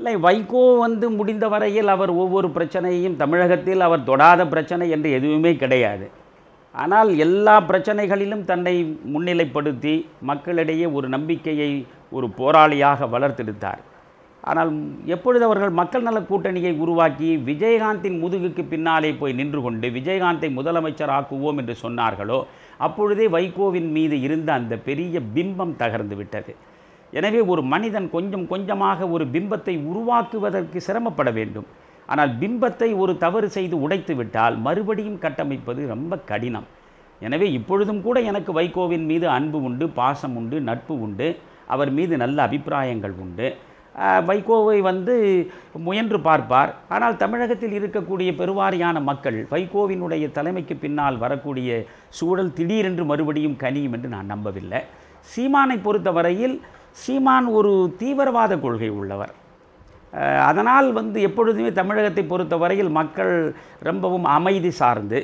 இல்லை வைகோ வந்து முடிந்த வரையில் அவர் ஒவ்வொரு பிரச்சனையும் தமிழகத்தில் அவர் தொடாத பிரச்சனை என்று எதுவுமே கிடையாது ஆனால் எல்லா பிரச்சனைகளிலும் தன்னை முன்னிலைப்படுத்தி மக்களிடையே ஒரு நம்பிக்கையை ஒரு போராளியாக வளர்த்தெடுத்தார் ஆனால் எப்பொழுது அவர்கள் மக்கள் நல கூட்டணியை உருவாக்கி விஜயகாந்தின் முதுகுக்கு பின்னாலே போய் நின்று கொண்டு விஜயகாந்தை முதலமைச்சர் ஆக்குவோம் என்று சொன்னார்களோ அப்பொழுதே வைகோவின் மீது இருந்த அந்த பெரிய பிம்பம் தகர்ந்து விட்டது எனவே ஒரு மனிதன் கொஞ்சம் கொஞ்சமாக ஒரு பிம்பத்தை உருவாக்குவதற்கு சிரமப்பட வேண்டும் ஆனால் பிம்பத்தை ஒரு தவறு செய்து உடைத்து விட்டால் மறுபடியும் கட்டமைப்பது ரொம்ப கடினம் எனவே இப்பொழுதும் கூட எனக்கு வைகோவின் மீது அன்பு உண்டு பாசம் உண்டு நட்பு உண்டு அவர் மீது நல்ல அபிப்பிராயங்கள் உண்டு ஆஹ், வைகோவை வந்து முயன்று பார்ப்பார் ஆனால் தமிழகத்தில் இருக்கக்கூடிய பெருவாரியான மக்கள் வைகோவினுடைய தலைமைக்கு பின்னால் வரக்கூடிய சூழல் திடீரென்று மறுபடியும் கனியும் என்று நான் நம்பவில்லை சீமானை பொறுத்தவரையில் சீமான் ஒரு தீவிரவாத கொள்கை உள்ளவர் அஹ், அதனால் வந்து எப்பொழுதுமே தமிழகத்தை பொறுத்தவரையில் மக்கள் ரொம்பவும் அமைதி சார்ந்து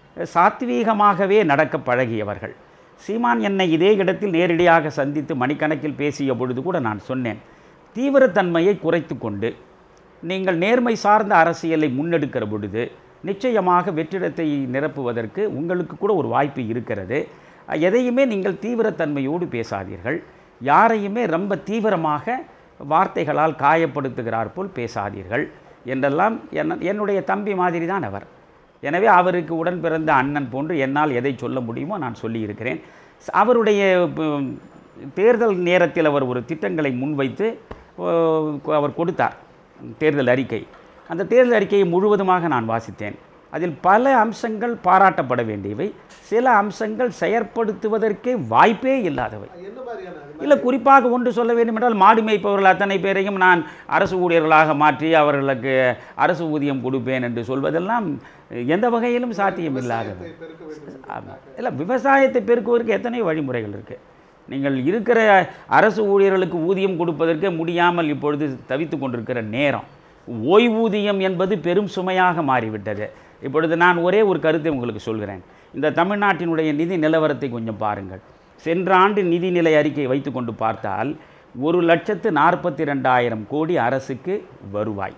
சாத்வீகமாகவே நடக்க பழகியவர்கள் சீமான் என்னை இதே இடத்தில் நேரடியாக சந்தித்து மணிக்கணக்கில் பேசிய பொழுது கூட நான் சொன்னேன் தீவிரத்தன்மையை குறைத்து கொண்டு நீங்கள் நேர்மை சார்ந்த அரசியலை முன்னெடுக்கிற பொழுது நிச்சயமாக வெற்றிடத்தை நிரப்புவதற்கு உங்களுக்கு கூட ஒரு வாய்ப்பு இருக்கிறது எதையுமே நீங்கள் தீவிரத்தன்மையோடு பேசாதீர்கள் யாரையுமே ரொம்ப தீவிரமாக வார்த்தைகளால் காயப்படுத்துகிறார் போல் பேசாதீர்கள் என்றெல்லாம் என்ன என்னுடைய தம்பி மாதிரி தான் அவர் எனவே அவருக்கு உடன் பிறந்த அண்ணன் போன்று என்னால் எதை சொல்ல முடியுமோ நான் சொல்லியிருக்கிறேன் ஸ்- அவருடைய ம், தேர்தல் நேரத்தில் அவர் ஒரு திட்டங்களை முன்வைத்து ஓ, அவர் கொடுத்தார் தேர்தல் அறிக்கை அந்த தேர்தல் அறிக்கையை முழுவதுமாக நான் வாசித்தேன் அதில் பல அம்சங்கள் பாராட்டப்பட வேண்டியவை சில அம்சங்கள் செயற்படுத்துவதற்கே வாய்ப்பே இல்லாதவை என்ன மாதிரியான அது இல்லை குறிப்பாக ஒன்று சொல்ல வேண்டுமென்றால் மாடு மேய்ப்பவர்கள் அத்தனை பேரையும் நான் அரசு ஊழியர்களாக மாற்றி அவர்களுக்கு அரசு ஊதியம் கொடுப்பேன் என்று சொல்வதெல்லாம் எந்த வகையிலும் சாத்தியமில்லாதது விவசாயத்தை பெருக்க வேண்டும் ஆமாம் இல்லை விவசாயத்தை பெருக்குவதற்கு எத்தனையோ வழிமுறைகள் இருக்குது நீங்கள் இருக்கிற அரசு ஊழியர்களுக்கு ஊதியம் கொடுப்பதற்கே முடியாமல் இப்பொழுது தவித்து கொண்டிருக்கிற நேரம் ஓய்வூதியம் என்பது பெரும் சுமையாக மாறிவிட்டது இப்பொழுது நான் ஒரே ஒரு கருத்தை உங்களுக்கு சொல்கிறேன் இந்த தமிழ்நாட்டினுடைய நிதி நிலவரத்தை கொஞ்சம் பாருங்கள் சென்ற ஆண்டு நிதிநிலை அறிக்கை வைத்துக்கொண்டு பார்த்தால் ஒரு லட்சத்து நாற்பத்தி ரெண்டாயிரம் கோடி அரசுக்கு வருவாய்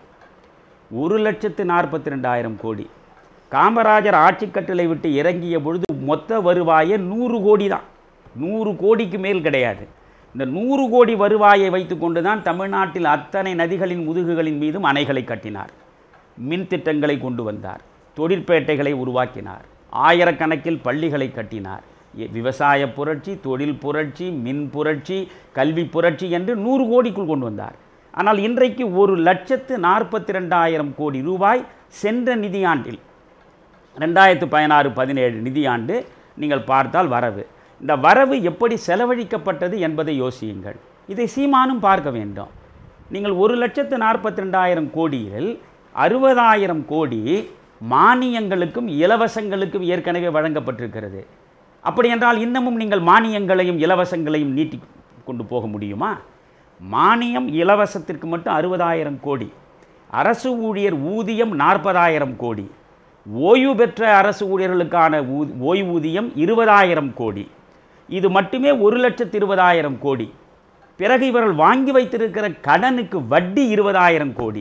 ஒரு லட்சத்து நாற்பத்தி ரெண்டாயிரம் கோடி காமராஜர் ஆட்சி கட்டளை விட்டு இறங்கிய பொழுது மொத்த வருவாயே நூறு கோடி தான் நூறு கோடிக்கு மேல் கிடையாது இந்த நூறு கோடி வருவாயை வைத்துக்கொண்டு தான் தமிழ்நாட்டில் அத்தனை நதிகளின் முதுகுகளின் மீதும் அணைகளை கட்டினார் மின் திட்டங்களை கொண்டு வந்தார் தொழிற்பேட்டைகளை உருவாக்கினார் ஆயிரக்கணக்கில் பள்ளிகளை கட்டினார் எ- விவசாய புரட்சி தொழில் புரட்சி மின் புரட்சி கல்வி புரட்சி என்று நூறு கோடிக்குள் கொண்டு வந்தார் ஆனால் இன்றைக்கு ஒரு லட்சத்து நாற்பத்தி ரெண்டாயிரம் கோடி ரூபாய் சென்ற நிதியாண்டில் ரெண்டாயிரத்து பதினாறு பதினேழு நிதியாண்டு நீங்கள் பார்த்தால் வரவு இந்த வரவு எப்படி செலவழிக்கப்பட்டது என்பதை யோசியுங்கள் இதை சீமானும் பார்க்க வேண்டும் நீங்கள் ஒரு லட்சத்து நாற்பத்தி ரெண்டாயிரம் கோடியில் அறுபதாயிரம் கோடி மானியங்களுக்கும் இலவசங்களுக்கும் ஏற்கனவே வழங்கப்பட்டிருக்கிறது அப்படி என்றால் இன்னமும் நீங்கள் மானியங்களையும் இலவசங்களையும் நீட்டி கொண்டு போக முடியுமா மானியம் இலவசத்திற்கு மட்டும் அறுபதாயிரம் கோடி அரசு ஊழியர் ஊதியம் நாற்பதாயிரம் கோடி ஓய்வு பெற்ற அரசு ஊழியர்களுக்கான ஊ ஓய்வூதியம் இருபதாயிரம் கோடி இது மட்டுமே ஒரு லட்சத்து இருபதாயிரம் கோடி பிறகு இவர்கள் வாங்கி வைத்திருக்கிற கடனுக்கு வட்டி இருபதாயிரம் கோடி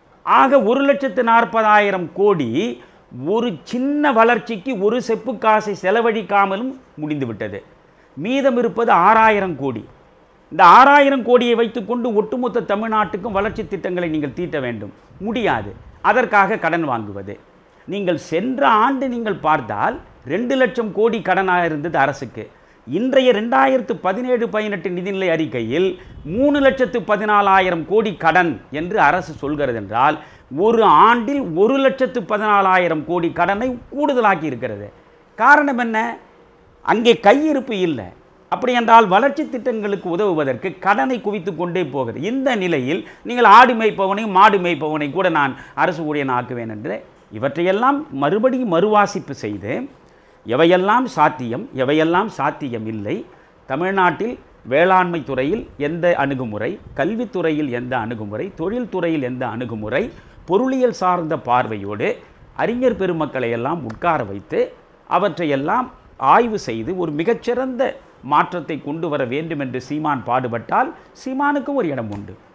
ஆக ஒரு லட்சத்து நாற்பதாயிரம் கோடி ஒரு சின்ன வளர்ச்சிக்கு ஒரு செப்பு காசை செலவழிக்காமலும் முடிந்துவிட்டது மீதம் இருப்பது ஆறாயிரம் கோடி இந்த ஆறாயிரம் கோடியை வைத்துக்கொண்டு ஒட்டுமொத்த தமிழ்நாட்டுக்கும் வளர்ச்சி திட்டங்களை நீங்கள் தீட்ட வேண்டும் முடியாது அதற்காக கடன் வாங்குவது நீங்கள் சென்ற ஆண்டு நீங்கள் பார்த்தால் ரெண்டு லட்சம் கோடி கடனாக இருந்தது அரசுக்கு இன்றைய ரெண்டாயிரத்து பதினேழு பதினெட்டு நிதிநிலை அறிக்கையில் மூணு லட்சத்து பதினாலாயிரம் கோடி கடன் என்று அரசு சொல்கிறது என்றால் ஒரு ஆண்டில் ஒரு லட்சத்து பதினாலாயிரம் கோடி கடனை கூடுதலாக்கி இருக்கிறது காரணம் என்ன அங்கே கையிருப்பு இல்லை அப்படி என்றால் வளர்ச்சி திட்டங்களுக்கு உதவுவதற்கு கடனை குவித்து கொண்டே போகுது இந்த நிலையில் நீங்கள் ஆடு மேய்ப்பவனையும் மாடு மேய்ப்பவனை கூட நான் அரசு ஊழியன் ஆக்குவேன் என்று இவற்றையெல்லாம் மறுபடியும் மறுவாசிப்பு செய்து எவையெல்லாம் சாத்தியம் எவையெல்லாம் சாத்தியம் இல்லை தமிழ்நாட்டில் வேளாண்மை துறையில் எந்த அணுகுமுறை கல்வித்துறையில் எந்த அணுகுமுறை தொழில்துறையில் எந்த அணுகுமுறை பொருளியல் சார்ந்த பார்வையோடு அறிஞர் பெருமக்களை எல்லாம் உட்கார வைத்து அவற்றையெல்லாம் ஆய்வு செய்து ஒரு மிகச்சிறந்த மாற்றத்தை கொண்டு வர வேண்டும் என்று சீமான் பாடுபட்டால் சீமானுக்கும் ஒரு இடம் உண்டு